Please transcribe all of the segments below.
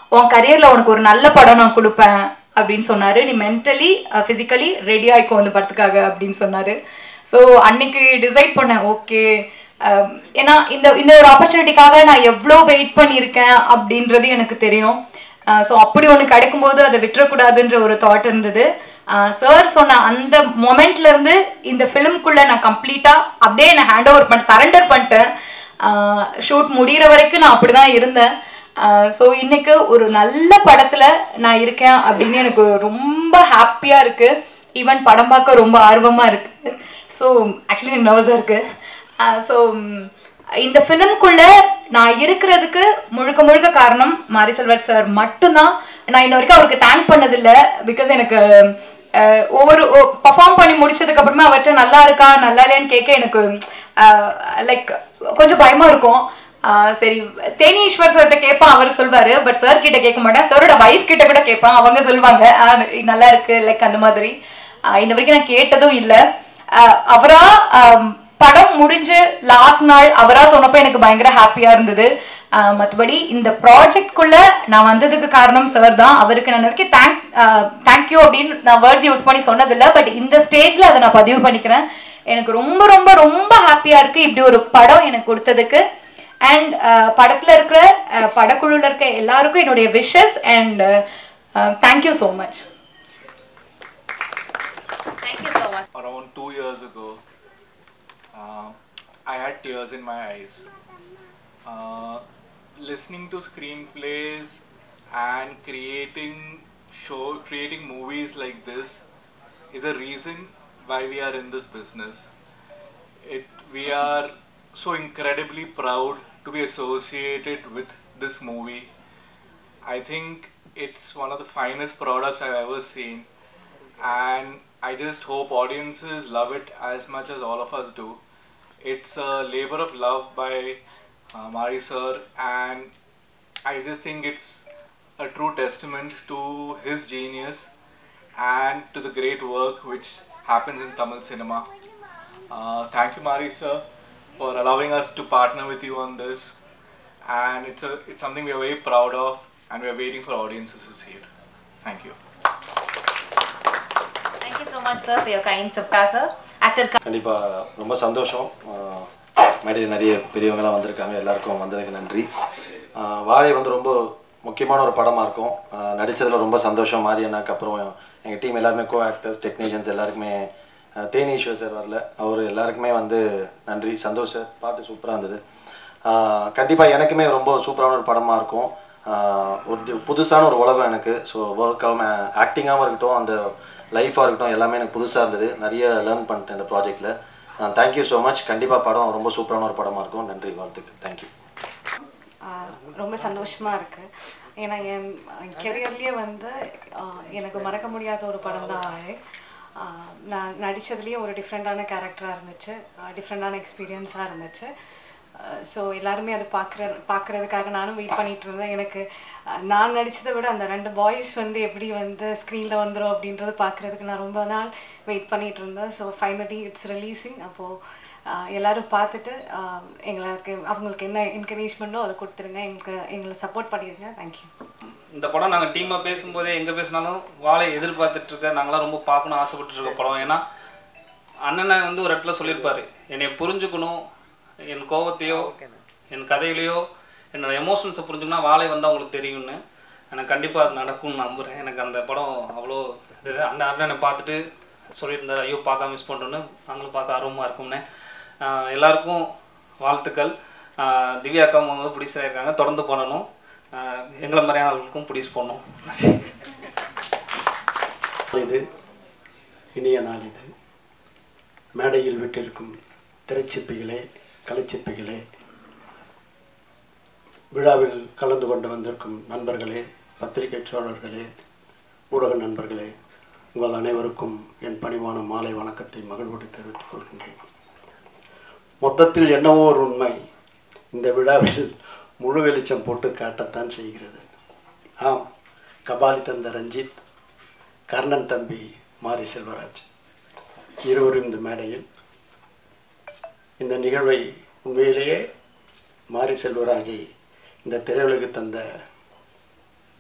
உன் கரியர்ல உனக்கு ஒரு நல்ல படம் நான் கொடுப்பேன் அப்படின்னு சொன்னாரு நீ மென்டலி ஃபிசிக்கலி ரெடி ஆயிக்கோ அந்த படத்துக்காக அப்படின்னு சொன்னாரு ஸோ அன்னைக்கு டிசைட் பண்ணேன் ஓகே ஏன்னா இந்த இந்த ஒரு ஆப்பர்ச்சுனிட்டிக்காக நான் எவ்வளோ வெயிட் பண்ணியிருக்கேன் அப்படின்றது எனக்கு தெரியும் ஸோ அப்படி ஒன்று கிடைக்கும்போது அதை விட்டுறக்கூடாதுன்ற ஒரு தாட் இருந்தது சார் சொன்ன அந்த மொமெண்ட்ல இருந்து இந்த ஃபிலிம்குள்ள நான் கம்ப்ளீட்டா அப்படியே நான் ஹேண்ட் ஓவர் பண்ண சரண்டர் பண்ணிட்டேன் ஷூட் முடிகிற வரைக்கும் நான் அப்படிதான் இருந்தேன் ஸோ இன்னைக்கு ஒரு நல்ல படத்துல நான் இருக்கேன் அப்படின்னு எனக்கு ரொம்ப ஹாப்பியா இருக்கு ஈவன் படம் பார்க்க ரொம்ப ஆர்வமா இருக்கு ஸோ ஆக்சுவலி எனக்கு நர்வஸாக இருக்கு ஸோ இந்த ஃபிலிம்குள்ள நான் இருக்கிறதுக்கு முழுக்க முழுக்க காரணம் மாரி செல்வராஜ் சார் மட்டும்தான் நான் இன்ன வரைக்கும் அவருக்கு தேங்க் பண்ணதில்லை பிகாஸ் எனக்கு அஹ், ஒவ்வொரு பர்ஃபார்ம் பண்ணி முடிச்சதுக்கு அப்புறமா அவர்கிட்ட நல்லா இருக்கா நல்லா இல்லையான்னு கேட்க எனக்கு லைக் கொஞ்சம் பயமா இருக்கும் ஆஹ் சரி தேனி ஈஸ்வர் சார்கிட்ட கேட்பான் அவர் சொல்வாரு பட் சார் கிட்ட கேட்க மாட்டேன் சாரோட வைஃப் கிட்ட கூட கேட்பான் அவங்க சொல்லுவாங்க ஆஹ் நல்லா இருக்கு லைக் அந்த மாதிரி ஆஹ் இன்ன வரைக்கும் நான் கேட்டதும் இல்லை அவரா ஆம், படம் முடிஞ்சு லாஸ்ட் நாள் அவரா சொன்னப்போ எனக்கு பயங்கர ஹாப்பியா இருந்தது ஆஹ் மத்தபடி இந்த ப்ராஜெக்ட்குள்ள நான் வந்ததுக்கு காரணம் சார் தான் அவருக்கு நான் வரைக்கும் தேங்க் தேங்க்யூ அப்படின்னு நான் வேர்ட்ஸ் யூஸ் பண்ணி சொன்னதில்லை பட் இந்த ஸ்டேஜ்ல அதை நான் பதிவு பண்ணிக்கிறேன் எனக்கு ரொம்ப ரொம்ப ரொம்ப ஹாப்பியா இருக்கு இப்படி ஒரு படம் எனக்கு கொடுத்ததுக்கு அண்ட் படத்துல இருக்கிற அஹ், படக்குழுல இருக்க எல்லாருக்கும் என்னுடைய wishes and thank you so much thank you so much around two years ago, uh, I had tears in my eyes. Uh, listening to screenplays and creating show, creating movies like this is a reason why we are in this business. It we are so incredibly proud to be associated with this movie. I think it's one of the finest products I've ever seen, and I just hope audiences love it as much as all of us do. It's a labor of love by uh, Mari sir, and I just think it's a true testament to his genius and to the great work which happens in Tamil cinema. Uh, thank you, Mari sir, for allowing us to partner with you on this. And it's a it's something we are very proud of, and we are waiting for audiences to see it. Thank you. Thank you so much sir for your kind சப்காக actor கண்டிப்பாக ரொம்ப சந்தோஷம் ஆஹ் மேடையில் நிறைய பெரியவங்களாம் வந்திருக்காங்க எல்லாருக்கும் வந்ததுக்கு நன்றி ஆஹ் வாழை வந்து ரொம்ப முக்கியமான ஒரு படமாக இருக்கும் ஆஹ் நடிச்சதுல ரொம்ப சந்தோஷம் மாரி அண்ணாக்கு அப்புறம் எங்கள் டீம் எல்லாருமே கோ ஆக்டர்ஸ் டெக்னீஷியன்ஸ் எல்லாருக்குமே ஆஹ் தேனீஸ்வர் சார் வரல அவர் எல்லாருக்குமே வந்து நன்றி சந்தோஷ் சார் பாட்டு சூப்பராக இருந்தது கண்டிப்பாக எனக்குமே ரொம்ப சூப்பரான ஒரு படமாக இருக்கும் ஆஹ் ஒரு தி- புதுசான ஒரு உலகம் எனக்கு ஸோ ஒர்க்காகவும் ஆக்டிங்காகவும் இருக்கட்டும் அந்த லைஃபாக இருக்கட்டும் எல்லாமே எனக்கு புதுசாக இருந்தது நிறைய லேர்ன் பண்ணிட்டேன் இந்த ப்ராஜெக்டில் தேங்க்யூ ஸோ மச் கண்டிப்பாக படம் ரொம்ப சூப்பரான ஒரு படமாக இருக்கும் நன்றி வாழ்த்துக்கள் தேங்க்யூ ஆஹ் ரொம்ப சந்தோஷமா இருக்கு ஏன்னா என் கெரியர்லேயே வந்து ஆஹ் எனக்கு மறக்க முடியாத ஒரு படம் தான் ஆழை ஆஹ் நான் நடித்ததுலேயே ஒரு டிஃப்ரெண்ட்டான கேரக்டராக இருந்துச்சு டிஃப்ரெண்ட்டான எக்ஸ்பீரியன்ஸாக இருந்துச்சு ஸோ எல்லாருமே அது பார்க்குற பார்க்குறதுக்காக நானும் வெயிட் பண்ணிட்டு இருந்தேன் எனக்கு ஆஹ் நான் நடித்ததை விட அந்த ரெண்டு பாய்ஸ் வந்து எப்படி வந்து ஸ்க்ரீனில் வந்துடும் அப்படின்றது பார்க்குறதுக்கு நான் ரொம்ப நாள் வெயிட் பண்ணிட்டு இருந்தேன் ஸோ ஃபைனலி இட்ஸ் ரிலீஸிங் அப்போது ஆஹ் எல்லாரும் பார்த்துட்டு ஆஹ் எங்களுக்கு அவங்களுக்கு என்ன என்கரேஜ்மெண்ட்டோ அதை கொடுத்துருங்க எங்களுக்கு எங்களை சப்போர்ட் பண்ணிடுங்க தேங்க்யூ இந்த படம் நாங்கள் டீமாக பேசும்போதே எங்கே பேசினாலும் வாழை எதிர்பார்த்துட்டு இருக்க நாங்களாம் ரொம்ப பார்க்கணும் ஆசைப்பட்டு இருக்க படம் ஏன்னா அண்ணனை வந்து ஒரு இடத்துல சொல்லியிருப்பாரு என்னை புரிஞ்சுக்கணும் என் கோவத்தையோ என் கதையிலையோ என்னோட எமோஷன்ஸை புரிஞ்சுக்கணும் வாழை வந்து அவங்களுக்கு தெரியும்னு எனக்கு கண்டிப்பாக அது நடக்கும்னு நம்புகிறேன் எனக்கு அந்த படம் அவ்வளோ இது அந்த அண்ணனை பார்த்துட்டு சொல்லியிருந்தார் ஐயோ பார்க்க மிஸ் பண்ணுறோன்னு நாங்களும் பார்க்க ஆர்வமாக இருக்கும்னு ஆஹ் எல்லாருக்கும் வாழ்த்துக்கள் ஆஹ் திவ்யா அக்கா வந்து ப்ரொடியூசர் இருக்காங்க தொடர்ந்து பண்ணணும் ஆஹ் எங்களை மாதிரியான ஆளுகளுக்கும் ப்ரொடியூஸ் பண்ணணும் இது இனிய நாள் இது மேடையில் விட்டிருக்கும் திரைச்சிப்பிகளே கலைச்சிப்பிகளே விழாவில் கலந்து கொண்டு வந்திருக்கும் நண்பர்களே பத்திரிகை சோழர்களே ஊடக நண்பர்களே உங்கள் அனைவருக்கும் என் பணிவான மாலை வணக்கத்தை மகிழ்வோடு தெரிவித்துக் கொள்கின்றேன் மொத்தத்தில் என்னவோ ஒரு உண்மை இந்த விழாவில் முழு வெளிச்சம் போட்டு காட்டத்தான் செய்கிறது ஆம் கபாலி தந்த ரஞ்சித் கர்ணன் தம்பி மாரி செல்வராஜ் இருவரும் இந்த மேடையில் இந்த நிகழ்வை உண்மையிலேயே மாரி செல்வராஜை இந்த திரையுலகு தந்த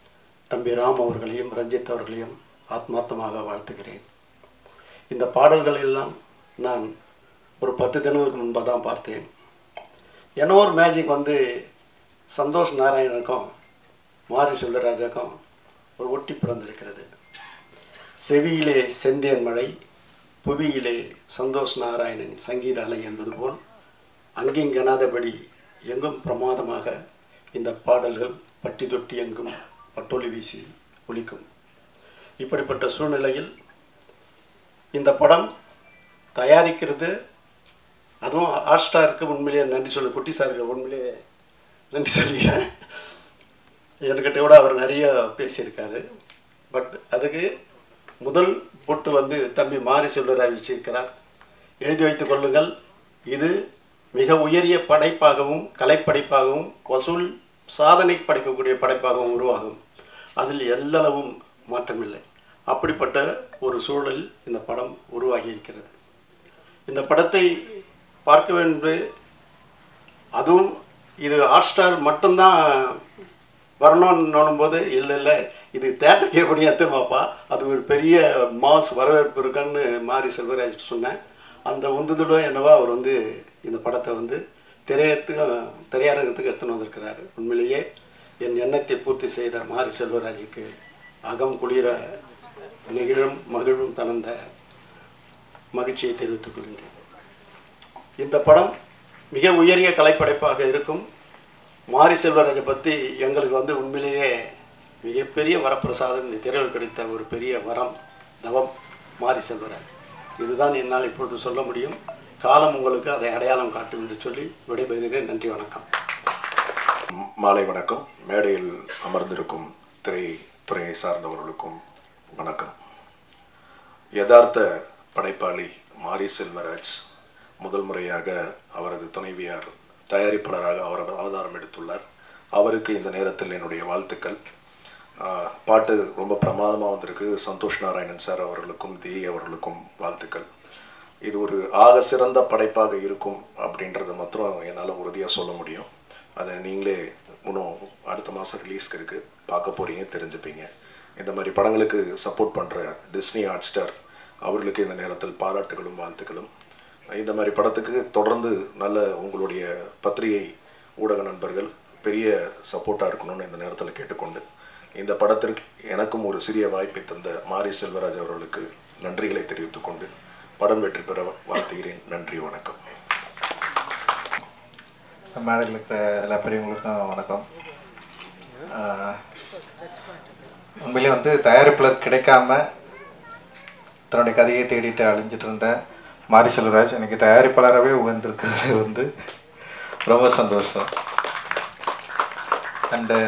தம்பி ராம் அவர்களையும் ரஞ்சித் அவர்களையும் ஆத்மார்த்தமாக வாழ்த்துகிறேன் இந்த பாடல்கள் எல்லாம் நான் ஒரு பத்து தினங்களுக்கு முன்பாக தான் பார்த்தேன் என்ன ஒரு மேஜிக் வந்து சந்தோஷ் நாராயணனுக்கும் மாரி சுந்தரராஜாக்கும் ஒரு ஒட்டி பிறந்திருக்கிறது செவியிலே செந்தேன் மழை புவியிலே சந்தோஷ் நாராயணன் சங்கீத அலை என்பது போல் அங்கிங்கெனாதபடி எங்கும் பிரமாதமாக இந்த பாடல்கள் பட்டி தொட்டி எங்கும் பட்டொலி வீசி ஒலிக்கும் இப்படிப்பட்ட சூழ்நிலையில் இந்த படம் தயாரிக்கிறது அதுவும் ஹாட்ஸ்டாருக்கு உண்மையிலேயே நன்றி சொல்லு குட்டி சாருக்கு உண்மையிலேயே நன்றி சொல்லிக்கிறேன் என்கிட்ட கூட அவர் நிறைய பேசியிருக்காரு பட் அதுக்கு முதல் பொட்டு வந்து தம்பி மாரி செல்வராய் வச்சிருக்கிறார் எழுதி வைத்துக் கொள்ளுங்கள் இது மிக உயரிய படைப்பாகவும் கலைப்படைப்பாகவும் வசூல் சாதனை படைக்கக்கூடிய படைப்பாகவும் உருவாகும் அதில் எல்லளவும் மாற்றமில்லை அப்படிப்பட்ட ஒரு சூழல் இந்த படம் உருவாகி இருக்கிறது இந்த படத்தை பார்க்க வேண்டும் அதுவும் இது ஹாட்ஸ்டார் மட்டும்தான் வரணும்னு போது இல்லை இல்லை இது தேட்டருக்கு எப்படி எத்துமாப்பா அது ஒரு பெரிய மாஸ் வரவேற்பு இருக்குன்னு மாரி செல்வராஜ் சொன்னேன் அந்த உந்துதலோ என்னவோ அவர் வந்து இந்த படத்தை வந்து திரையத்துக்கு திரையரங்கத்துக்கு எடுத்துன்னு வந்திருக்கிறாரு உண்மையிலேயே என் எண்ணத்தை பூர்த்தி செய்த மாரி செல்வராஜுக்கு அகம் குளிர நெகிழும் மகிழும் தனந்த மகிழ்ச்சியை தெரிவித்துக் கொள்கின்றேன் இந்த படம் மிக உயரிய கலைப்படைப்பாக இருக்கும் மாரி செல்வராஜை பற்றி எங்களுக்கு வந்து உண்மையிலேயே மிகப்பெரிய வரப்பிரசாதம் இந்த திரையில் கிடைத்த ஒரு பெரிய வரம் தவம் மாரி செல்வராஜ் இதுதான் என்னால் இப்பொழுது சொல்ல முடியும் காலம் உங்களுக்கு அதை அடையாளம் காட்டும் என்று சொல்லி விடைபெறுகிறேன் நன்றி வணக்கம் மாலை வணக்கம் மேடையில் அமர்ந்திருக்கும் திரை துறையை சார்ந்தவர்களுக்கும் வணக்கம் யதார்த்த படைப்பாளி மாரி செல்வராஜ் முதல் முறையாக அவரது துணைவியார் தயாரிப்பாளராக அவர் அவதாரம் எடுத்துள்ளார் அவருக்கு இந்த நேரத்தில் என்னுடைய வாழ்த்துக்கள் ஆஹ், பாட்டு ரொம்ப பிரமாதமாக வந்திருக்கு சந்தோஷ் நாராயணன் சார் அவர்களுக்கும் தி அவர்களுக்கும் வாழ்த்துக்கள் இது ஒரு ஆக சிறந்த படைப்பாக இருக்கும் அப்படின்றத மாத்திரம் என்னால் உறுதியாக சொல்ல முடியும் அதை நீங்களே இன்னும் அடுத்த மாதம் ரிலீஸ்க்கு இருக்குது பார்க்க போகிறீங்க தெரிஞ்சுப்பீங்க இந்த மாதிரி படங்களுக்கு சப்போர்ட் பண்ணுற டிஸ்னி ஹாட் ஸ்டார் அவர்களுக்கு இந்த நேரத்தில் பாராட்டுகளும் வாழ்த்துக்களும் இந்த மாதிரி படத்துக்கு தொடர்ந்து நல்ல உங்களுடைய பத்திரிகை ஊடக நண்பர்கள் பெரிய சப்போர்ட்டாக இருக்கணும்னு இந்த நேரத்தில் கேட்டுக்கொண்டு இந்த படத்திற்கு எனக்கும் ஒரு சிறிய வாய்ப்பை தந்த மாரி செல்வராஜ் அவர்களுக்கு நன்றிகளை தெரிவித்துக் கொண்டு படம் வெற்றி பெற வாழ்த்துகிறேன் நன்றி வணக்கம் மேடையில் இருக்கிற எல்லா பெரியவங்களுக்கும் வணக்கம் ஆஹ் உண்மையிலே வந்து தயாரிப்பாளர் கிடைக்காம தன்னுடைய கதையை தேடிட்டு அழிஞ்சிட்டு இருந்த மாரி செல்வராஜ் எனக்கு தயாரிப்பாளராகவே உகந்திருக்கிறது வந்து ரொம்ப சந்தோஷம் அண்டு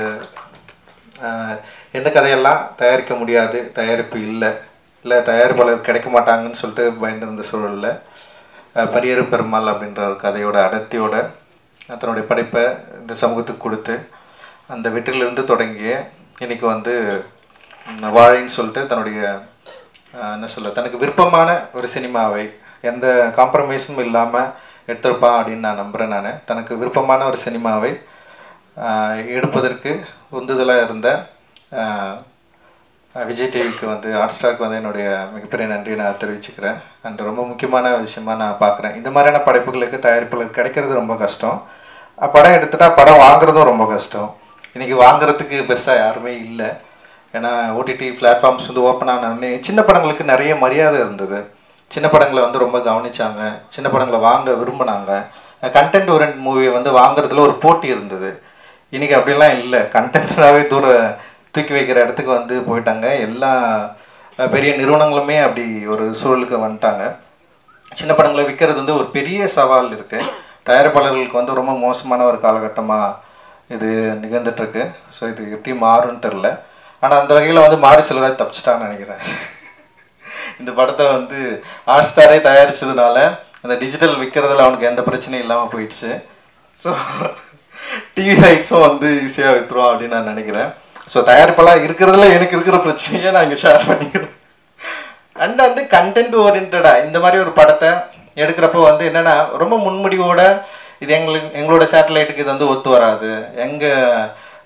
எந்த கதையெல்லாம் தயாரிக்க முடியாது தயாரிப்பு இல்லை இல்லை தயாரிப்பாளர் கிடைக்க மாட்டாங்கன்னு சொல்லிட்டு பயந்திருந்த சூழலில் அஹ், பரியேறு பெருமாள் அப்படின்ற ஒரு கதையோட அடர்த்தியோட தன்னுடைய படைப்பை இந்த சமூகத்துக்கு கொடுத்து அந்த வெற்றிலிருந்து தொடங்கிய இன்னைக்கு வந்து ம், வாழைன்னு சொல்லிட்டு தன்னுடைய அஹ், என்ன சொல்ல தனக்கு விருப்பமான ஒரு சினிமாவை எந்த காம்ப்ரமைஸும் இல்லாமல் எடுத்திருப்பான் அப்படின்னு நான் நம்புகிறேன் நான் தனக்கு விருப்பமான ஒரு சினிமாவை ஆஹ் எடுப்பதற்கு உந்துதலாக இருந்த ஆஹ் விஜய் டிவிக்கு வந்து ஹாட் ஸ்டார்க்கு வந்து என்னுடைய மிகப்பெரிய நன்றியை நான் தெரிவிச்சுக்கிறேன் அண்ட் ரொம்ப முக்கியமான விஷயமா நான் பார்க்குறேன் இந்த மாதிரியான படைப்புகளுக்கு தயாரிப்புகளுக்கு கிடைக்கிறது ரொம்ப கஷ்டம் அஹ் படம் எடுத்துட்டா படம் வாங்குறதும் ரொம்ப கஷ்டம் இன்னைக்கு வாங்குறதுக்கு பெருசாக யாருமே இல்லை ஏன்னா ஓடிடி பிளாட்ஃபார்ம்ஸ் வந்து ஓப்பன் ஆனோடனே சின்ன படங்களுக்கு நிறைய மரியாதை இருந்தது சின்ன படங்களை வந்து ரொம்ப கவனிச்சாங்க சின்ன படங்களை வாங்க விரும்பினாங்க கண்டென்ட் ஓரியன்ட் மூவியை வந்து வாங்குறதுல ஒரு போட்டி இருந்தது இன்னைக்கு அப்படிலாம் இல்லை கண்டென்ட்னாவே தூர தூக்கி வைக்கிற இடத்துக்கு வந்து போயிட்டாங்க எல்லா அஹ், பெரிய நிறுவனங்களுமே அப்படி ஒரு சூழலுக்கு வந்துட்டாங்க சின்ன படங்களை விற்கிறது வந்து ஒரு பெரிய சவால் இருக்கு தயாரிப்பாளர்களுக்கு வந்து ரொம்ப மோசமான ஒரு காலகட்டமாக இது நிகழ்ந்துட்டு இருக்கு ஸோ இது எப்படி மாறும்னு தெரில ஆனால் அந்த வகையில் வந்து மாரி செல்வராஜ் தப்பிச்சிட்டான்னு நினைக்கிறேன் இந்த படத்தை வந்து ஹாட் ஸ்டாரே தயாரிச்சதுனால அந்த டிஜிட்டல் விற்கிறதுல அவனுக்கு எந்த பிரச்சனையும் இல்லாமல் போயிடுச்சு ஸோ டிவி ரைட்ஸும் வந்து ஈஸியாக விற்றுருவான் அப்படின்னு நான் நினைக்கிறேன் ஸோ தயாரிப்பெல்லாம் இருக்கிறதுல எனக்கு இருக்கிற பிரச்சனையை நான் இங்கே ஷேர் பண்ணிக்கிறேன் அண்ட் வந்து கண்டென்ட் ஓரியன்டா இந்த மாதிரி ஒரு படத்தை எடுக்கிறப்போ வந்து என்னன்னா ரொம்ப முன்முடிவோட இது எங்களுக்கு எங்களோட சேட்டலைட்டுக்கு இது வந்து ஒத்து வராது எங்கள்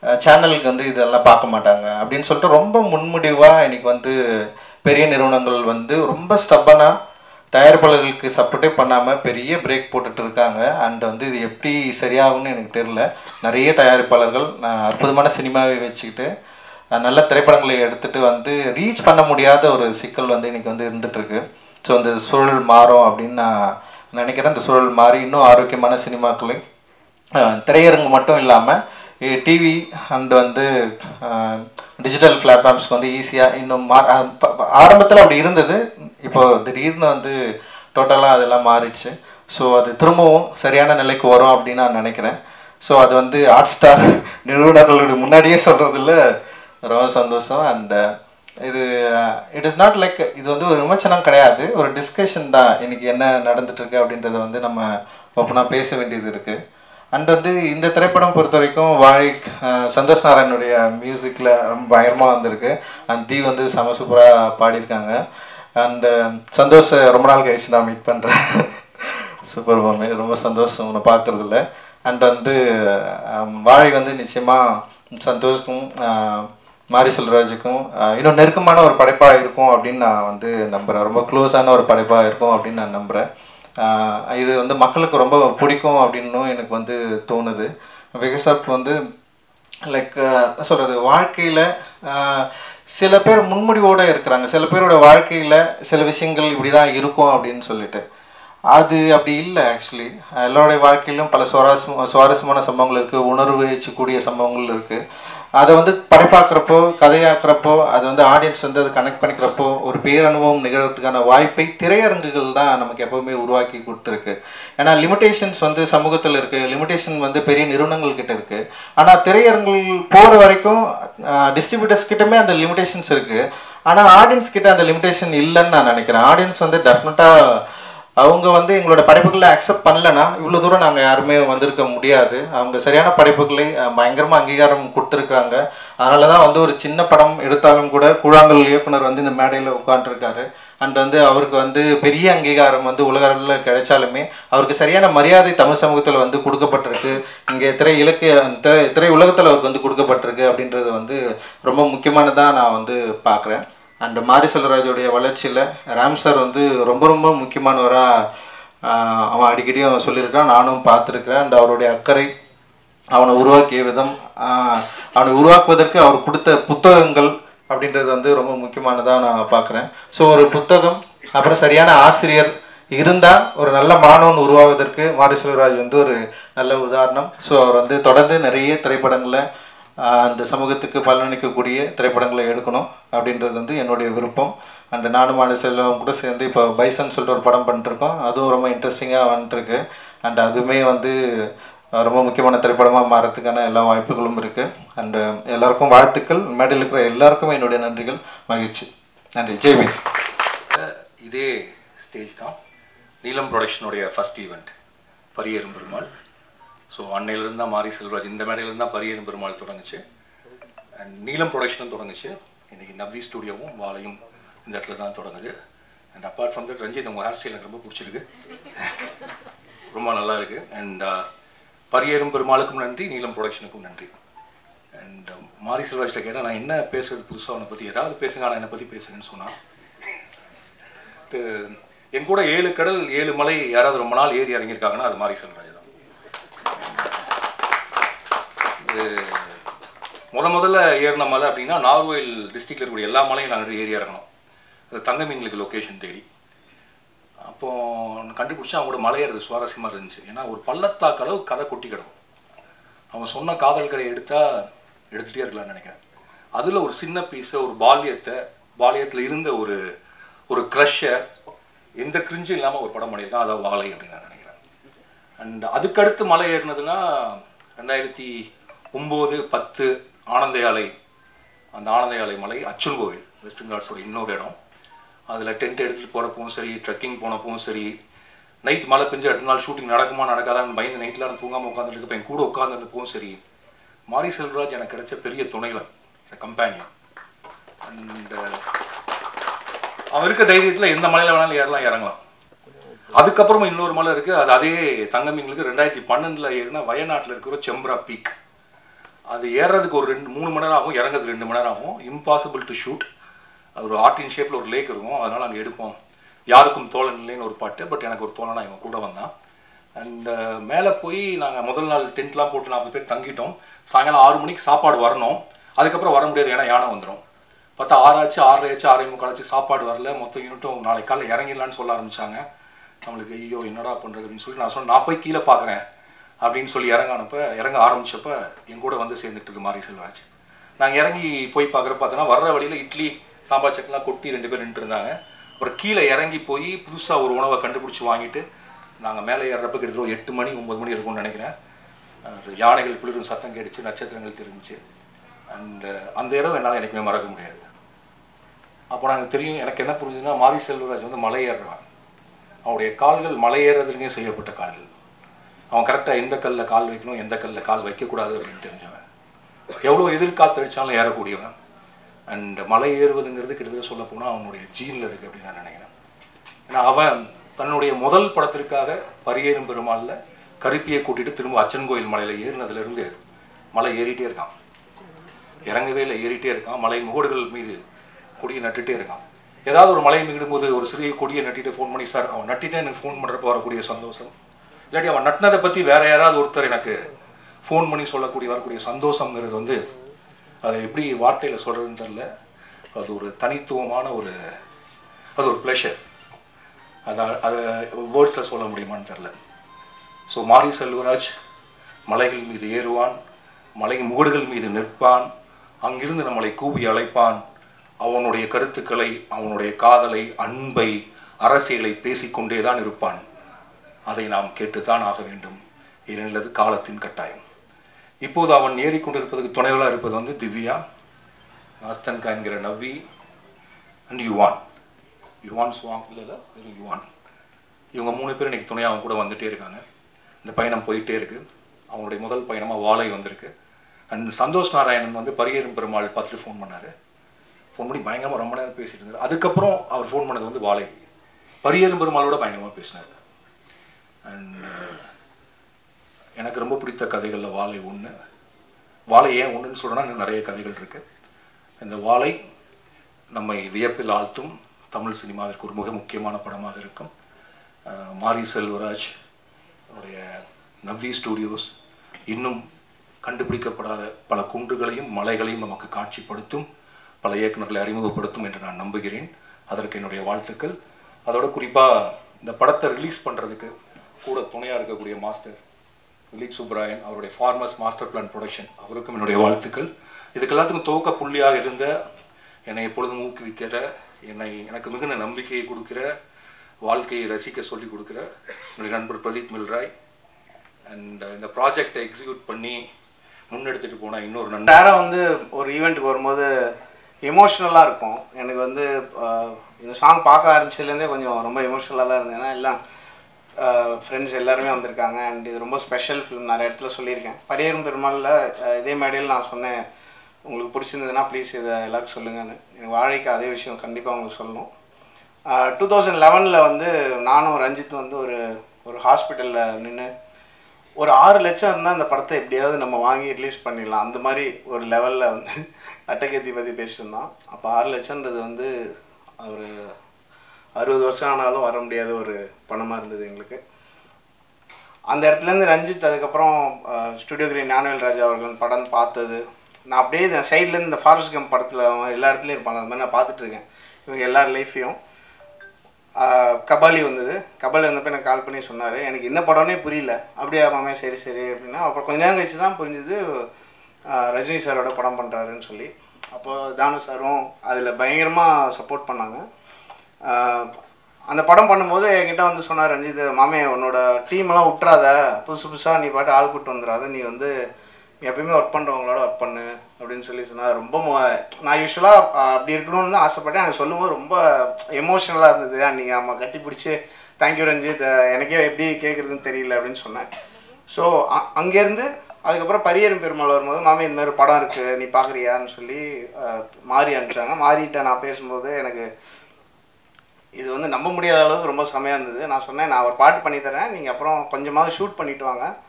சேனலுக்கு வந்து இதெல்லாம் பார்க்க மாட்டாங்க அப்படின்னு சொல்லிட்டு ரொம்ப முன்முடிவாக இன்னைக்கு வந்து பெரிய நிறுவனங்கள் வந்து ரொம்ப ஸ்டப்பனாக தயாரிப்பாளர்களுக்கு சப்போர்ட்டே பண்ணாமல் பெரிய பிரேக் போட்டுட்டு இருக்காங்க அண்ட் வந்து இது எப்படி சரியாகும்னு எனக்கு தெரில நிறைய தயாரிப்பாளர்கள் நான் அற்புதமான சினிமாவை வச்சுக்கிட்டு அஹ், நல்ல திரைப்படங்களை எடுத்துட்டு வந்து ரீச் பண்ண முடியாத ஒரு சிக்கல் வந்து இன்னைக்கு வந்து இருந்துட்டு இருக்கு ஸோ அந்த சூழல் மாறும் அப்படின்னு நான் நினைக்கிறேன் இந்த சூழல் மாறி இன்னும் ஆரோக்கியமான சினிமாக்களை அஹ், திரையரங்கு மட்டும் இல்லாமல் டிவி அண்ட் வந்து டிஜிட்டல் பிளாட்ஃபார்ம்ஸ்க்கு வந்து ஈஸியாக இன்னும் மா ஆரம்பத்தில் அப்படி இருந்தது இப்போ திடீர்னு வந்து டோட்டலாக அதெல்லாம் மாறிடுச்சு ஸோ அது திரும்பவும் சரியான நிலைக்கு வரும் அப்படின்னு நான் நினைக்கிறேன் ஸோ அது வந்து ஹாட் ஸ்டார் நிறுவனர்களுடைய முன்னாடியே சொல்கிறதுல ரொம்ப சந்தோஷம் அண்ட் இது இட் இஸ் நாட் லைக் இது வந்து ஒரு விமர்சனம் கிடையாது ஒரு டிஸ்கஷன் தான் இன்னைக்கு என்ன நடந்துட்டு இருக்கு அப்படின்றத வந்து நம்ம ஓப்பனாக பேச வேண்டியது இருக்கு அண்ட் வந்து இந்த திரைப்படம் பொறுத்த வரைக்கும் வாழை அஹ், சந்தோஷ் நாராயணுடைய மியூசிக்கில் ரொம்ப பயங்கரமாக வந்திருக்கு அண்ட் தீ வந்து செம சூப்பராக பாடியிருக்காங்க அண்டு சந்தோஷ் ரொம்ப நாள் கழிச்சு நான் மீட் பண்ணுறேன் சூப்பர் மாமி ரொம்ப சந்தோஷம் உன்னை பார்க்குறதுல அண்ட் வந்து அஹ், வாழை வந்து நிச்சயமாக சந்தோஷ்க்கும் அஹ், மாரி செல்வராஜுக்கும் அஹ், இன்னும் நெருக்கமான ஒரு படைப்பாக இருக்கும் அப்படின்னு நான் வந்து நம்புகிறேன் ரொம்ப க்ளோஸான ஒரு படைப்பாக இருக்கும் அப்படின்னு நான் நம்புகிறேன் இது வந்து மக்களுக்கு ரொம்ப பிடிக்கும் அப்படின்னும் எனக்கு வந்து தோணுது பிகாஸ் ஆஃப் வந்து லைக் சொல்கிறது வாழ்க்கையில் சில பேர் முன்முடிவோடு இருக்கிறாங்க சில பேரோட வாழ்க்கையில் சில விஷயங்கள் இப்படி தான் இருக்கும் அப்படின்னு சொல்லிட்டு அது அப்படி இல்லை ஆக்சுவலி எல்லாருடைய வாழ்க்கையிலும் பல சுவாரஸ்யம் சுவாரஸ்யமான சம்பவங்கள் இருக்குது உணர்வு கூடிய சம்பவங்கள் இருக்குது அதை வந்து படைப்பாக்குறப்போ கதையாக்குறப்போ அது வந்து ஆடியன்ஸ் வந்து அதை கனெக்ட் பண்ணிக்கிறப்போ ஒரு பேரனுபவம் நிகழ்றதுக்கான வாய்ப்பை திரையரங்குகள் தான் நமக்கு எப்போவுமே உருவாக்கி கொடுத்துருக்கு ஏன்னா லிமிடேஷன்ஸ் வந்து சமூகத்தில் இருக்குது லிமிடேஷன் வந்து பெரிய நிறுவனங்கள் கிட்ட இருக்குது ஆனால் திரையரங்குகள் போகிற வரைக்கும் டிஸ்ட்ரிபியூட்டர்ஸ் கிட்டமே அந்த லிமிடேஷன்ஸ் இருக்குது ஆனால் ஆடியன்ஸ் கிட்ட அந்த லிமிடேஷன் இல்லைன்னு நான் நினைக்கிறேன் ஆடியன்ஸ் வந்து டெஃபினட்டாக அவங்க வந்து எங்களோட படைப்புகளை அக்செப்ட் பண்ணலனா இவ்வளோ தூரம் நாங்கள் யாருமே வந்திருக்க முடியாது அவங்க சரியான படைப்புகளை பயங்கரமாக அங்கீகாரம் கொடுத்துருக்காங்க அதனால தான் வந்து ஒரு சின்ன படம் எடுத்தாலும் கூட கூழாங்கல் இயக்குனர் வந்து இந்த மேடையில் உட்காந்துருக்காரு அண்ட் வந்து அவருக்கு வந்து பெரிய அங்கீகாரம் வந்து உலக அளவில் கிடைச்சாலுமே அவருக்கு சரியான மரியாதை தமிழ் சமூகத்தில் வந்து கொடுக்கப்பட்டிருக்கு இங்கே திரை இலக்கிய திரை திரை உலகத்தில் அவருக்கு வந்து கொடுக்கப்பட்டிருக்கு அப்படின்றது வந்து ரொம்ப முக்கியமானதாக நான் வந்து பார்க்குறேன் அண்ட் மாரி செல்வராஜோடைய வளர்ச்சியில் ராம் சார் வந்து ரொம்ப ரொம்ப முக்கியமானவராக அவன் அடிக்கடி அவன் சொல்லியிருக்கான் நானும் பார்த்துருக்கிறேன் அண்ட் அவருடைய அக்கறை அவனை உருவாக்கிய விதம் ஆஹ் அவனை உருவாக்குவதற்கு அவர் கொடுத்த புத்தகங்கள் அப்படின்றது வந்து ரொம்ப முக்கியமானதாக நான் பார்க்குறேன் ஸோ ஒரு புத்தகம் அப்புறம் சரியான ஆசிரியர் இருந்தால் ஒரு நல்ல மாணவன் உருவாவதற்கு மாரி செல்வராஜ் வந்து ஒரு நல்ல உதாரணம் ஸோ அவர் வந்து தொடர்ந்து நிறைய திரைப்படங்களை ஆஹ் அந்த சமூகத்துக்கு பலனளிக்கக்கூடிய திரைப்படங்களை எடுக்கணும் அப்படின்றது வந்து என்னுடைய விருப்பம் அண்ட் நானும் மாடு செல்வம் கூட சேர்ந்து இப்போ பைசன் சொல்லிட்டு ஒரு படம் பண்ணிட்டுருக்கோம் அதுவும் ரொம்ப இன்ட்ரெஸ்டிங்காக வந்துட்டுருக்கு அண்ட் அதுவுமே வந்து ஆஹ் ரொம்ப முக்கியமான திரைப்படமாக மாறத்துக்கான எல்லா வாய்ப்புகளும் இருக்குது அண்டு எல்லாருக்கும் வாழ்த்துக்கள் மேடையில் இருக்கிற எல்லாருக்கும் என்னுடைய நன்றிகள் மகிழ்ச்சி நன்றி ஜெய்வி இதே ஸ்டேஜ் தான் நீலம் ப்ரொடக்ஷனுடைய first event Pariyerum Perumal so அன்னையிலேருந்து தான் மாரி செல்வராஜ் இந்த மேடையிலேருந்து தான் பரியேறும் பெருமாள் தொடங்குச்சு அண்ட் நீலம் ப்ரொடக்ஷனும் தொடங்குச்சு இன்னைக்கு நவ்வி ஸ்டூடியோவும் வாழையும் இந்த இடத்துல தான் தொடங்குது and apart from that Ranjith உங்கள் ஹேர் ஸ்டைல் எனக்கு ரொம்ப பிடிச்சிருக்கு ரொம்ப நல்லா இருக்கு அண்ட் பரியேறும் பெருமாளுக்கும் நன்றி நீலம் ப்ரொடக்ஷனுக்கும் நன்றி அண்ட் மாரி செல்வராஜ்ட்ட கேட்டால் நான் என்ன பேசுறது புதுசாக அவனை பற்றி ஏதாவது பேசுங்க ஆனால் என்னை பற்றி பேசுங்கன்னு சொன்னான் இது- என் கூட ஏழு கடல் ஏழு மலை யாராவது ரொம்ப நாள் ஏறி இறங்கியிருக்காங்கன்னா அது மாரி செல்வராஜ் தான் இது முத முதல்ல ஏறின மலை அப்படின்னா நார்வேல் டிஸ்ட்ரிக்ட்ல இருக்கக்கூடிய எல்லா மலையும் நாங்கள் ஏறி இறங்கணும் அது தங்க மீன்களுக்கு லொக்கேஷன் தேடி அப்போ கண்டுபிடிச்சா அவங்களோட மலையேறது சுவாரஸ்யமாக இருந்துச்சு ஏன்னா ஒரு பள்ளத்தாக்கு அளவு கதை கொட்டி கிடக்கும் அவன் சொன்ன காதல் கதையை எடுத்தா எடுத்துகிட்டே இருக்கலாம்னு நினைக்கிறேன் அதில் ஒரு சின்ன பீஸை ஒரு பால்யத்தை பால்யத்தில் இருந்த ஒரு ஒரு க்ரஷ்ஷை எந்த கிரிஞ்சும் இல்லாமல் ஒரு படம் பண்ணியிருக்கான் அதான் வாழை அப்படின்னு நான் நினைக்கிறேன் அண்ட் அதுக்கடுத்து மலை ஏறினதுன்னா ரெண்டாயிரத்தி ஒம்பது பத்து ஆனந்த யாலை அந்த ஆனந்த யாலை மலை அச்சுன் கோவில் வெஸ்டர்ன் காட்ஸோட இன்னொரு இடம் அதில் டென்ட் எடுத்துகிட்டு போகிறப்பவும் சரி ட்ரெக்கிங் போனப்பவும் சரி நைட் மழை பெஞ்சு அடுத்த நாள் ஷூட்டிங் நடக்குமா நடக்காதான்னு பயந்து நைட்டில் நான் தூங்காமல் உட்காந்துட்டு என் கூட உட்காந்துருந்தப்பவும் சரி மாரி செல்வராஜ் எனக்கு கிடைச்ச பெரிய துணைவன் கம்பேனியன் அண்ட் அவன் இருக்க தைரியத்தில் எந்த மலையில் வேணாலும் ஏறலாம் இறங்கலாம் அதுக்கப்புறமா இன்னொரு மலை இருக்குது அது அதே தங்கமீன்களுக்கு ரெண்டாயிரத்தி பன்னெண்டில் ஏறினா வயநாட்டில் இருக்கிற செம்ப்ரா பீக் அது ஏறுறதுக்கு ஒரு ரெண்டு மூணு மணி நேரம் ஆகும் இறங்குறதுக்கு ரெண்டு மணி நேரம் ஆகும் இம்பாசிபிள் டு ஷூட் ஒரு ஆர்டின் ஷேப்பில் ஒரு லேக் இருக்கும் அதனால் அங்கே எடுப்போம் யாருக்கும் தோழன் இல்லைன்னு ஒரு பாட்டு பட் எனக்கு ஒரு தோழனா இவன் கூட வந்தான் அண்ட் மேலே போய் நாங்கள் முதல் நாள் டென்ட்லாம் போட்டு நாற்பது பேர் தங்கிட்டோம் சாயங்காலம் ஆறு மணிக்கு சாப்பாடு வரணும் அதுக்கப்புறம் வர முடியாது ஏன்னா யானை வந்துடும் பார்த்தா ஆறாச்சு ஆறரை ஆச்சு ஆறரை முக்காலாச்சு சாப்பாடு வரல மொத்த யூனிட்டும் நாளைக்கு காலைல இறங்கிடலான்னு சொல்ல ஆரம்பிச்சாங்க நம்மளுக்கு ஐயோ என்னடா பண்ணுறது அப்படின்னு சொல்லி நான் சொன்னேன் நான் போய் கீழே பார்க்குறேன் அப்படின்னு சொல்லி இறங்கானப்ப இறங்க ஆரம்பிச்சப்ப என் கூட வந்து சேர்ந்துட்டது மாரி செல்வராஜ் நாங்கள் இறங்கி போய் பார்க்குற பார்த்தோன்னா வர்ற வழியில் இட்லி சாம்பார் சட்லாம் கொட்டி ரெண்டு பேர் நின்றுட்டு இருந்தாங்க அப்புறம் கீழே இறங்கி போய் புதுசாக ஒரு உணவை கண்டுபிடிச்சி வாங்கிட்டு நாங்கள் மேலே ஏறுறப்ப கிட்டத்தட்ட ஒரு எட்டு மணி ஒம்பது மணி இருக்கும்னு நினைக்கிறேன் அஹ் யானைகள் குளிரும் சத்தம் கேட்டுச்சு நட்சத்திரங்கள் தெரிஞ்சுச்சு அந்த அந்த இடம் என்னால் எனக்குமே மறக்க முடியாது அப்போ நாங்கள் தெரியும் எனக்கு என்ன புரிஞ்சுதுன்னா மாரி செல்வராஜ் வந்து மலை ஏறுறான் அவனுடைய கால்கள் மலை ஏறுறதுலேயே செய்யப்பட்ட கால்கள் அவன் கரெக்டாக எந்த கல்லில் கால் வைக்கணும் எந்த கல்லில் கால் வைக்கக்கூடாது அப்படின்னு தெரிஞ்சவன் எவ்வளோ எதிர்காத்தடிச்சாலும் ஏறக்கூடியவன் அண்ட் மலை ஏறுவதுங்கிறது கிட்டத்தட்ட சொல்ல போனால் அவனுடைய ஜீனில் இருக்குது அப்படின்னு நான் நினைக்கிறேன் ஏன்னா அவன் தன்னுடைய முதல் படத்திற்காக பரியேறும் பெருமாள்ல கருப்பியை கூட்டிட்டு திரும்ப அச்சன் கோயில் மலையில் ஏறினதுலேருந்து மலை ஏறிட்டே இருக்கான் இறங்கவே இல்லை ஏறிட்டே இருக்கான் மலை முகடுகள் மீது கொடியை நட்டுட்டே இருக்கான் ஏதாவது ஒரு மலை மீடும்போது ஒரு சிறிய கொடியை நட்டிட்டு ஃபோன் பண்ணி சார் அவன் நட்டிட்டே எனக்கு ஃபோன் பண்ணுறப்ப வரக்கூடிய சந்தோஷம் இல்லாட்டி அவன் நட்டினதை பற்றி வேற யாராவது ஒருத்தர் எனக்கு ஃபோன் பண்ணி சொல்லக்கூடிய வரக்கூடிய சந்தோஷங்கிறது வந்து அதை எப்படி வார்த்தையில் சொல்கிறதுன்னு தெரில அது ஒரு தனித்துவமான ஒரு அது ஒரு ப்ளஷர் அதை அதை வேர்ட்ஸில் சொல்ல முடியுமான்னு தெரில ஸோ மாரி செல்வராஜ் மலைகள் மீது ஏறுவான் மலை முகடுகள் மீது நிற்பான் அங்கிருந்து நம்மளை கூவி அழைப்பான் அவனுடைய கருத்துக்களை அவனுடைய காதலை அன்பை அரசியலை பேசிக்கொண்டே தான் இருப்பான் அதை நாம் கேட்டுத்தான் ஆக வேண்டும் ஏனெனில் அது காலத்தின் கட்டாயம் இப்போது அவன் ஏறிக்கொண்டிருப்பதற்கு துணைவலாக இருப்பது வந்து திவ்யா நாஸ்தன்கா என்கிற நவ்வி அண்ட் யுவான் யுவான் சுவாங் இல்லை இல்லை வெறும் யுவான் இவங்க மூணு பேர் இன்னைக்கு துணையாக அவங்க கூட வந்துட்டே இருக்காங்க இந்த பயணம் போயிட்டே இருக்கு அவங்களுடைய முதல் பயணமாக வாழை வந்திருக்கு அண்ட் சந்தோஷ் நாராயணன் வந்து பரியேறும் பெருமாள் பார்த்துட்டு ஃபோன் பண்ணாரு ஃபோன் பண்ணி பயங்கரமாக ரொம்ப நேரம் பேசிட்டு இருந்தார் அதுக்கப்புறம் அவர் ஃபோன் பண்ணது வந்து வாழை பரியேறும் பெருமாளோட பயங்கரமாக பேசினார் அண்ட் எனக்கு ரொம்ப பிடித்த கதைகளில் வாழை ஒன்று வாழை ஏன் ஒன்றுன்னு சொல்கிறேன்னா இன்னும் நிறைய கதைகள் இருக்கு இந்த வாழை நம்மை வியப்பில் ஆழ்த்தும் தமிழ் சினிமாவிற்கு ஒரு மிக முக்கியமான படமாக இருக்கும் அஹ் மாரி செல்வராஜ் அவருடைய நவ்வி ஸ்டூடியோஸ் இன்னும் கண்டுபிடிக்கப்படாத பல குன்றுகளையும் மலைகளையும் நமக்கு காட்சிப்படுத்தும் பல இயக்குநர்களை அறிமுகப்படுத்தும் என்று நான் நம்புகிறேன் அதற்கு என்னுடைய வாழ்த்துக்கள் அதோட குறிப்பாக இந்த படத்தை ரிலீஸ் பண்ணுறதுக்கு கூட துணையாக இருக்கக்கூடிய மாஸ்டர் திலீப் சுப்ராயன் அவருடைய ஃபார்மர்ஸ் மாஸ்டர் பிளான் ப்ரொடக்ஷன் அவருக்கும் என்னுடைய வாழ்த்துக்கள் இதுக்கு எல்லாத்துக்கும் துவக்க புள்ளியாக இருந்த என்னை எப்பொழுதும் ஊக்குவிக்கிற என்னை எனக்கு மிகுந்த நம்பிக்கையை கொடுக்கிற வாழ்க்கையை ரசிக்க சொல்லி கொடுக்கிற என்னுடைய நண்பர் பிரதீப் மில்ராய் அண்ட் இந்த ப்ராஜெக்டை எக்ஸிக்யூட் பண்ணி முன்னெடுத்துட்டு போன இன்னொரு நண்பர் நேரம் வந்து ஒரு ஈவெண்ட்டுக்கு வரும்போது எமோஷ்னலாக இருக்கும் எனக்கு வந்து ஆஹ், இந்த சாங் பார்க்க ஆரம்பிச்சதுலேருந்தே கொஞ்சம் ரொம்ப எமோஷ்னலாக தான் இருந்தேன் ஏன்னா எல்லாம் ஃப்ரெண்ட்ஸ் எல்லாருமே வந்திருக்காங்க அண்ட் இது ரொம்ப ஸ்பெஷல் ஃபிலிம் நிறைய இடத்துல சொல்லியிருக்கேன் பரியரும் பெருமாளில் ஆஹ், இதே மேடையில் நான் சொன்னேன் உங்களுக்கு பிடிச்சிருந்ததுன்னா ப்ளீஸ் இதை எல்லாருக்கும் சொல்லுங்கன்னு எனக்கு வாழைக்கு அதே விஷயம் கண்டிப்பாக உங்களுக்கு சொல்லணும் டூ தௌசண்ட் லெவனில் வந்து நானும் ரஞ்சித் வந்து ஒரு ஒரு ஹாஸ்பிட்டலில் நின்று ஒரு ஆறு லட்சம் இருந்தால் அந்த படத்தை எப்படியாவது நம்ம வாங்கி ரிலீஸ் பண்ணிடலாம் அந்த மாதிரி ஒரு லெவலில் வந்து அட்டகத்தி பற்றி பேசியிருந்தோம் அப்போ ஆறு லட்சம்ன்றது வந்து ஒரு அறுபது வருஷம் ஆனாலும் வர முடியாத ஒரு பணமாக இருந்தது எங்களுக்கு அந்த இடத்துலேருந்து ரஞ்சித் அதுக்கப்புறம் ஸ்டுடியோ கிரீன் ஞானவேல் ராஜா அவர்கள் படம் பார்த்தது நான் அப்படியே இந்த சைட்லேருந்து இந்த ஃபாரஸ்ட் கம் படத்தில் எல்லா இடத்துலையும் இருப்பாங்க அது மாதிரி நான் பார்த்துட்டு இருக்கேன் இவங்க எல்லார் லைஃப்பையும் ஆஹ் கபாலி வந்தது கபாலி வந்தப்போ எனக்கு கால் பண்ணி சொன்னார் எனக்கு என்ன படம்னே புரியல அப்படியே மாமே சரி சரி அப்படின்னா அப்புறம் கொஞ்ச நேரம் கழிச்சு தான் புரிஞ்சுது ஆஹ் ரஜினி சாரோட படம் பண்ணுறாருன்னு சொல்லி அப்போ தானு சாரும் அதில் பயங்கரமாக சப்போர்ட் பண்ணாங்க ஆஹ் அந்த படம் பண்ணும்போது என்கிட்ட வந்து சொன்னார் ரஞ்சித் மாமே உன்னோட டீமெல்லாம் விட்டுறாத புதுசு புதுசாக நீ பாட்டு ஆள் கூட்டு வந்துடாத நீ வந்து நீ எப்பயுமே ஒர்க் பண்ணுறவங்களோட ஒர்க் பண்ணு அப்படின்னு சொல்லி சொன்னார் ரொம்ப மொ- நான் யூஸ்வலாக அப்படி இருக்கணும்னு தான் ஆசைப்பட்டேன் எனக்கு சொல்லும்போது ரொம்ப எமோஷ்னலாக இருந்தது நீங்கள் நம்ம கட்டி பிடிச்சி தேங்க்யூ ரஞ்சித் அஹ் எனக்கே எப்படி கேட்குறதுன்னு தெரியல அப்படின்னு சொன்னேன் ஸோ அங்கேருந்து அதுக்கப்புறம் பரியரும் பெருமாள் வரும்போது மாமி இந்த மாதிரி ஒரு படம் இருக்குது நீ பார்க்குறியான்னு சொல்லி அஹ், மாறி அனுப்பிச்சாங்க மாறிட்ட நான் பேசும்போது எனக்கு இது வந்து நம்ப முடியாத அளவுக்கு ரொம்ப செமையாக இருந்தது நான் சொன்னேன் நான் ஒரு பாட்டு பண்ணி தரேன் நீங்கள் அப்புறம் கொஞ்சமாவது ஷூட் பண்ணிட்டு வாங்க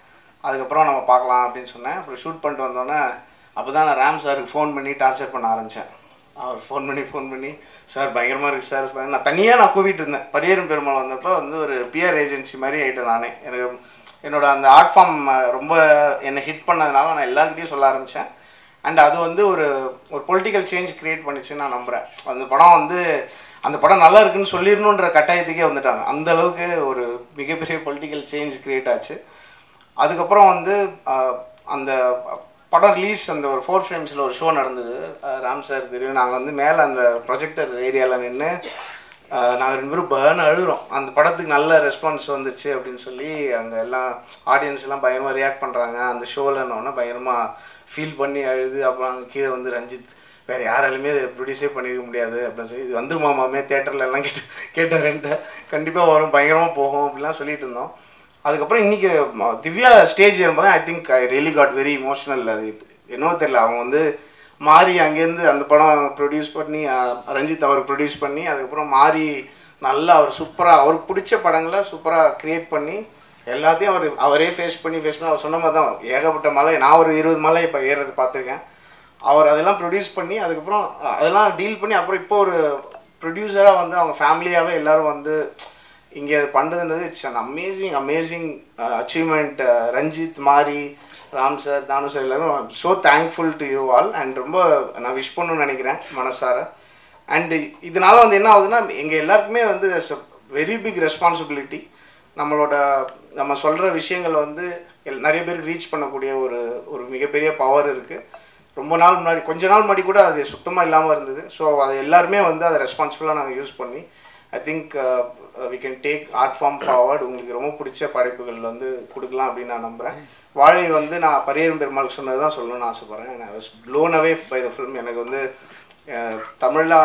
அதுக்கப்புறம் நம்ம பார்க்கலாம் அப்படின்னு சொன்னேன் அப்புறம் ஷூட் பண்ணிட்டு வந்தோடனே அப்போ தான் நான் ராம் சாருக்கு ஃபோன் பண்ணி டார்ச்சர் பண்ண ஆரம்பித்தேன் அவர் ஃபோன் பண்ணி ஃபோன் பண்ணி சார் பயங்கரமாக இருக்குது சார் நான் தனியாக நான் கூவிட்டு இருந்தேன் பரியரும் பெருமாள் வந்தப்போ வந்து ஒரு பிஆர் ஏஜென்சி மாதிரி ஆகிட்டேன் நானே எனக்கு என்னோட அந்த ஆர்ட் ஃபார்ம் ரொம்ப என்னை ஹிட் பண்ணதுனால நான் எல்லாருக்கிட்டையும் சொல்ல ஆரம்பித்தேன் அண்ட் அது வந்து ஒரு ஒரு பொலிட்டிக்கல் சேஞ்ச் கிரியேட் பண்ணிச்சுன்னு நான் நம்புகிறேன் அந்த படம் வந்து அந்த படம் நல்லா இருக்குன்னு சொல்லிடணுன்ற கட்டாயத்துக்கே வந்துட்டாங்க அந்த அளவுக்கு ஒரு மிகப்பெரிய பொலிட்டிக்கல் சேஞ்ச் கிரியேட் ஆச்சு அதுக்கப்புறம் வந்து ஆஹ், அந்த படம் ரிலீஸ் அந்த ஒரு ஃபோர் ஃப்ரேம்ஸில் ஒரு ஷோ நடந்தது ஆஹ், ராம் சார் தெரியும் நாங்கள் வந்து மேலே அந்த ப்ரொஜெக்டர் ஏரியாவில் நின்று நாங்கள் ரெண்டு பேரும் பேர்ன் அழுகிறோம் அந்த படத்துக்கு நல்ல ரெஸ்பான்ஸ் வந்துருச்சு அப்படின்னு சொல்லி அங்கே எல்லாம் ஆடியன்ஸ் எல்லாம் பயங்கரமாக ரியாக்ட் பண்ணுறாங்க அந்த ஷோலன்னொன்னே பயங்கரமாக ஃபீல் பண்ணி அழுது அப்புறம் அங்கே கீழே வந்து ரஞ்சித் வேறு யாராலுமே இதை ப்ரொடியூஸே பண்ணிக்க முடியாது அப்படின்னு சொல்லி இது வந்துருமாமாமே தேட்டரில் எல்லாம் கேட்டு கேட்டாருன்ட்டு கண்டிப்பாக வரும் பயங்கரமாக போகும் அப்படிலாம் சொல்லிட்டு இருந்தோம் அதுக்கப்புறம் இன்னைக்கு ம- திவ்யா ஸ்டேஜ் ஏறும்போது I think I really got very emotional அது என்னவோ தெரியல அவங்க வந்து மாறி அங்கேருந்து அந்த படம் ப்ரொடியூஸ் பண்ணி அஹ், ரஞ்சித் அவர் ப்ரொடியூஸ் பண்ணி அதுக்கப்புறம் மாறி நல்லா அவர் சூப்பராக அவருக்கு பிடிச்ச படங்களை சூப்பராக க்ரியேட் பண்ணி எல்லாத்தையும் அவர் அவரே ஃபேஸ் பண்ணி ஃபேஸ் பண்ணி அவர் சொன்ன மாதிரி தான் ஏகப்பட்ட மலை நான் ஒரு இருபது மலை இப்போ ஏறுறது பார்த்துருக்கேன் அவர் அதெல்லாம் ப்ரொடியூஸ் பண்ணி அதுக்கப்புறம் அதெல்லாம் டீல் பண்ணி அப்புறம் இப்போ ஒரு ப்ரொடியூசராக வந்து அவங்க ஃபேமிலியாகவே எல்லாரும் வந்து இங்கே அது பண்ணுறதுன்றது it's an amazing amazing achievement Ranjith Mari Ram sir Thanu sir எல்லாரும் so thankful to you all and ரொம்ப நான் விஷ் பண்ணணும்னு நினைக்கிறேன் மனசார அண்டு இதனால வந்து என்ன ஆகுதுன்னா எங்கள் எல்லாருக்குமே வந்து வெரி பிக் ரெஸ்பான்சிபிலிட்டி நம்மளோட நம்ம சொல்கிற விஷயங்கள் வந்து எல்- நிறைய பேருக்கு ரீச் பண்ணக்கூடிய ஒரு ஒரு மிகப்பெரிய பவர் இருக்குது ரொம்ப நாள் முன்னாடி கொஞ்ச நாள் முன்னாடி கூட அது சுத்தமாக இல்லாமல் இருந்தது ஸோ அதை எல்லாருமே வந்து அதை ரெஸ்பான்சிபிளாக நாங்கள் யூஸ் பண்ணி I think we can take art form forward உங்களுக்கு ரொம்ப பிடிச்ச படைப்புகள் வந்து கொடுக்கலாம் அப்படின்னு நான் நம்புகிறேன் வாழை வந்து நான் பரியரும் பெருமாளுக்கு சொன்னது தான் சொல்லணும்னு ஆசைப்பட்றேன் நான் was blown away by the film எனக்கு வந்து தமிழில்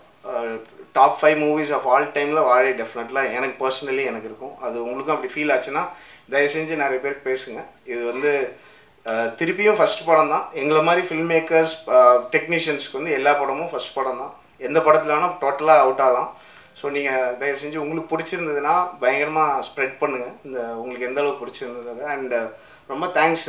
top five movies of all டைமில் வாழை டெஃபினெட்லாக எனக்கு பர்சனலி எனக்கு இருக்கும் அது உங்களுக்கும் அப்படி ஃபீல் ஆச்சுன்னா தயவு செஞ்சு நிறைய பேருக்கு பேசுங்க இது வந்து அஹ், திருப்பியும் ஃபர்ஸ்ட் படம் தான் எங்களை மாதிரி ஃபில்ம் மேக்கர்ஸ் டெக்னீஷியன்ஸ்க்கு வந்து எல்லா படமும் ஃபர்ஸ்ட் படம் தான் எந்த படத்தில் வேணால் டோட்டலாக அவுட் ஆகலாம் ஸோ நீங்கள் தயவு செஞ்சு உங்களுக்கு பிடிச்சிருந்ததுன்னா பயங்கரமாக ஸ்ப்ரெட் பண்ணுங்கள் இந்த உங்களுக்கு எந்த அளவுக்கு பிடிச்சிருந்தது அண்ட் ரொம்ப தேங்க்ஸ்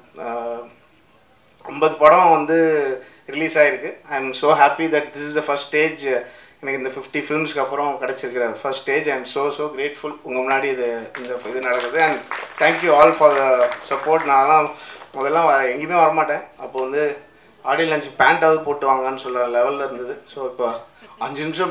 ஐம்பது படம் வந்து ரிலீஸ் ஆகிருக்கு I am so happy that this is the first stage எனக்கு இந்த ஃபிஃப்டி ஃபிலிம்ஸ்க்கு அப்புறம் கிடச்சிருக்கிற first stage I am so so grateful உங்கள் முன்னாடி இது இந்த இது நடக்குது and thank you all for the support நான்லாம் முதல்ல வ- எங்கேயுமே வரமாட்டேன் அப்போ வந்து ஆடியோ லஞ்ச் பேண்ட்டாவது போட்டு வாங்கன்னு சொல்கிற லெவலில் இருந்தது ஸோ இப்போ அஞ்சு நிமிஷம்